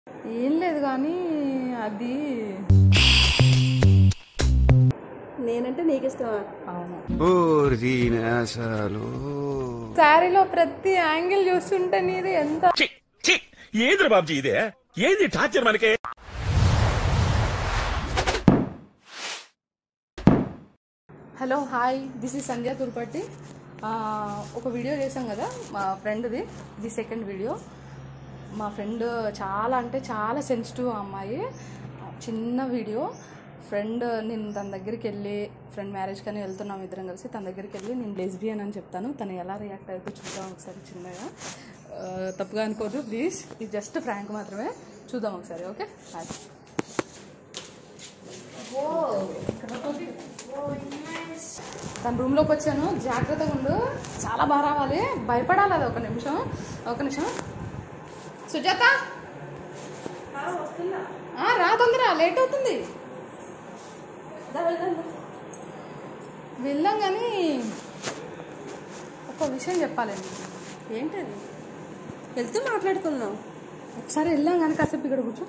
ఏం లేదు కానీ అది నేనంటే నీకు ఇష్టమా అవును అసలు శారీలో ప్రతి యాంగిల్ చూస్తుంటే నీది ఎంత ఏంద్ర బాబుజీ ఇదే ఏంది టార్చర్ మనకే hello hi this is Sandhya Turpatti ఆ, ఒక వీడియో చేసాం కదా మా ఫ్రెండ్ది ఇది సెకండ్ వీడియో మా ఫ్రెండ్ చాలా అంటే చాలా సెన్సిటివ్ అమ్మాయి చిన్న వీడియో ఫ్రెండ్ నేను తన దగ్గరికి వెళ్ళి ఫ్రెండ్ మ్యారేజ్ కానీ వెళ్తున్నాం ఇద్దరం కలిసి తన దగ్గరికి వెళ్ళి నేను లెస్బియన్ అని చెప్తాను తను ఎలా రియాక్ట్ అవుతుందో చూద్దాం ఒకసారి చిన్నగా ఆ, తప్పుగా అనుకోదు ప్లీజ్ ఇది జస్ట్ ఫ్రాంక్ మాత్రమే చూద్దాం ఒకసారి ఓకే హాయ్ తన రూమ్లోకి వచ్చాను జాగ్రత్తగా ఉండు చాలా బాగా రావాలి భయపడాలి అది ఒక నిమిషం ఒక నిమిషం సుజాత ఆ, రా తొందర లేట్ అవుతుంది వెళ్ళాం కానీ ఒక విషయం చెప్పాలండి ఏంటది వెళ్తూ మాట్లాడుకుందాం ఒకసారి వెళ్ళాం కానీ కాసేపు ఇక్కడ కూర్చో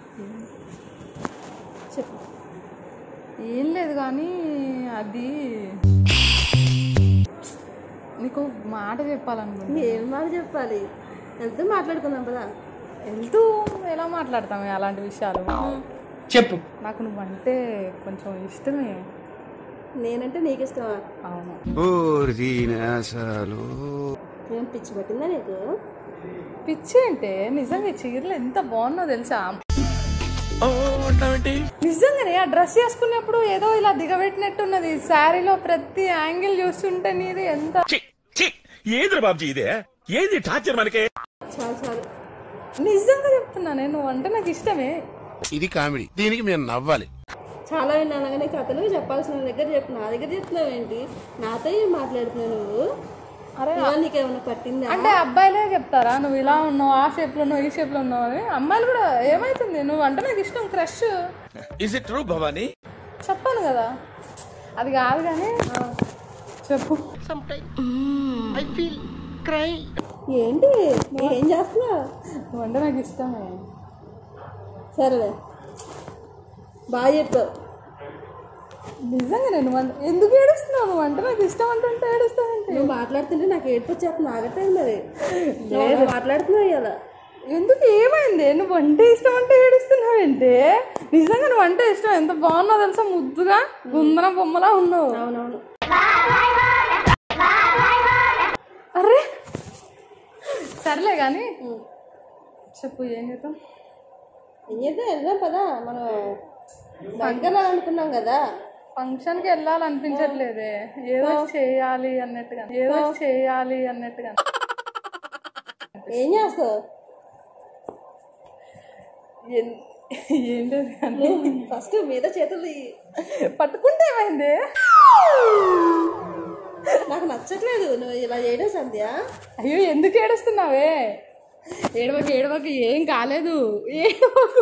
చెప్పు ఏం లేదు కానీ అది నీకు మాట చెప్పాలనుకుంటున్నా ఏం మాట చెప్పాలి వెళ్తూ మాట్లాడుకుందాం పదా వెళ్తూ ఎలా మాట్లాడతాం అలాంటి విషయాలు చెప్పు నాకు నువ్వంటే కొంచెం ఇష్టమే నేనంటే నీకు ఇష్టమా అవును అసలు నేను పిచ్చి పట్టిందా నీకు పిచ్చి అంటే నిజంగా ఈ చీరలు ఎంత బాగున్నో తెలుసా నిజంగానే ఆ డ్రెస్ వేసుకున్నప్పుడు ఏదో ఇలా దిగబెట్టినట్టున్నది శారీలో ప్రతి యాంగిల్ చూస్తుంటే నీది ఎంత ఏంద్ర బాబుజీ ఇదే ఏంది టార్చర్ మనకే చాలు చాలు నిజంగా చెప్తున్నా నేను అంటే నాకు ఇష్టమే ఇది కామెడీ దీనికి మీరు నవ్వాలి చాలా విన్నాను కానీ కథలు చెప్పాల్సిన దగ్గర చెప్పు నా దగ్గర చెప్తున్నావు ఏంటి నాతో ఏం మాట్లాడుతున్నావు నువ్వు అరే ఇవాళ నీకేమైనా పట్టిందా అంటే అబ్బాయిలే చెప్తారా నువ్వు ఇలా ఉన్నావు ఆ షేప్లో ఉన్నావు ఈ షేప్లో ఉన్నావు అని అమ్మాయిలు కూడా ఏమైతుంది నువ్వు అంటే నాకు ఇష్టం crush is it true Bhavani చెప్పాను కదా అది కాదు కానీ చెప్పు ఏంటి ఏం చేస్తున్నావు నువ్వు అంటే నాకు ఇష్టమే సరేలే బాగా చెప్పావు నిజంగా నేను అన్- ఎందుకు ఏడుస్తున్నావు నువ్వు అంటే నాకు ఇష్టం అంటుంటే ఏడుస్తావంటే నువ్వు మాట్లాడుతుంటే నాకు ఏడుపు వచ్చేస్తుంది ఆగట్లేదు మరి నువ్వు మాట్లాడుతున్నావు ఇలా ఎందుకు ఏమైంది నువ్వు అంటే ఇష్టం అంటే ఏడుస్తున్నావంటే నిజంగా నువ్వు అంటే ఇష్టం ఎంత బాగున్నావు తెలుసా ముద్దుగా గుందన బొమ్మలా ఉన్నావు అవునవును అరే సర్లే కానీ చెప్పు ఏం చేద్దాం ఏం చేద్దాం వెళ్దాం పదా మనం దగ్గర అనుకున్నాం కదా ఫంక్షన్కి వెళ్ళాలనిపించట్లేదే ఏదో చేయాలి అన్నట్టుగా ఏదో చేయాలి అన్నట్టుగా ఏం చేస్తావు ఎన్- ఏం లేదు కానీ ఫస్ట్ మీద చేతులు ఇయ్యి. పట్టుకుంటే ఏమైంది నాకు నచ్చట్లేదు నువ్వు ఇలా చేయడం సంధ్య అయ్యో ఎందుకు ఏడుస్తున్నావే ఏడవకు ఏడవకు ఏం కాలేదు ఏడవకు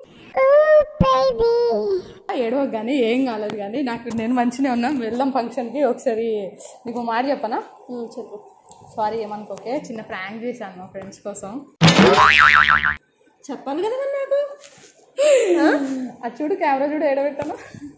ఏడవకు కానీ ఏం కాలేదు కానీ నాకు నేను మంచిగా ఉన్నాం వెళ్దాం ఫంక్షన్కి ఒకసారి నీకు ఒక మాట చెప్పనా ఉమ్, చెప్పు సారీ ఏమనుకోకే చిన్న ప్రాంక్ చేశాను మా ఫ్రెండ్స్ కోసం చెప్పాలి కదా మరి నాకు అది చూడు కెమెరా చూడు ఏడబెట్టాను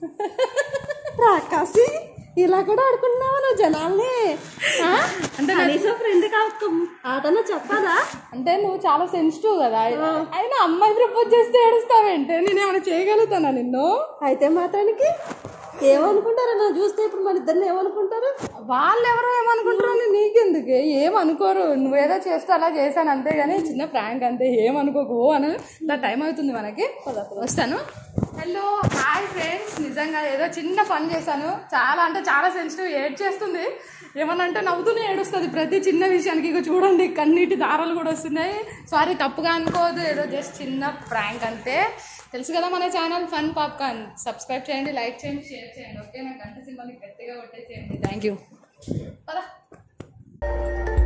రాకాసి ఇలా కూడా ఆడుకున్నావా నువ్వు జనాల్ని ఆ? అంటే కనీసం ఫ్రెండ్ కాక ఆటనా చెప్పాలా అంటే నువ్వు చాలా సెన్సిటివ్ కదా అయినా అమ్మాయి ప్రపోజ్ చేస్తే ఏడుస్తావేంటే నేను ఏమైనా చేయగలుగుతానా నిన్ను అయితే మాత్రానికి ఏమనుకుంటారు నన్ను చూస్తే ఇప్పుడు మన ఇద్దరిని ఏమనుకుంటారు వాళ్ళు ఎవరో ఏమనుకుంటారో అని నీకెందుకు ఏమనుకోరు నువ్వేదో చేస్తూ అలా చేశాను అంతేగాని చిన్న ప్రాంక్ అంతే ఏమనుకోకు ఓ అని నా టైం అవుతుంది మనకి వస్తాను హలో హాయ్ ఫ్రెండ్స్ నిజంగా ఏదో చిన్న పని చేశాను చాలా అంటే చాలా సెన్సిటివ్ ఏడ్ చేస్తుంది ఏమనంటే నవ్వుతూనే ఏడుస్తుంది ప్రతి చిన్న విషయానికి ఇక చూడండి కన్నీటి దారాలు కూడా వస్తున్నాయి సారీ తప్పుగా అనుకోవద్దు ఏదో జస్ట్ చిన్న ప్రాంక్ అంతే తెలుసు కదా మన ఛానల్ ఫన్ పాప్కార్న్ సబ్స్క్రైబ్ చేయండి లైక్ చేయండి షేర్ చేయండి ఓకే నాకు గంట సింబల్ని గట్టిగా కొట్టేసేయండి థ్యాంక్ యూ పదా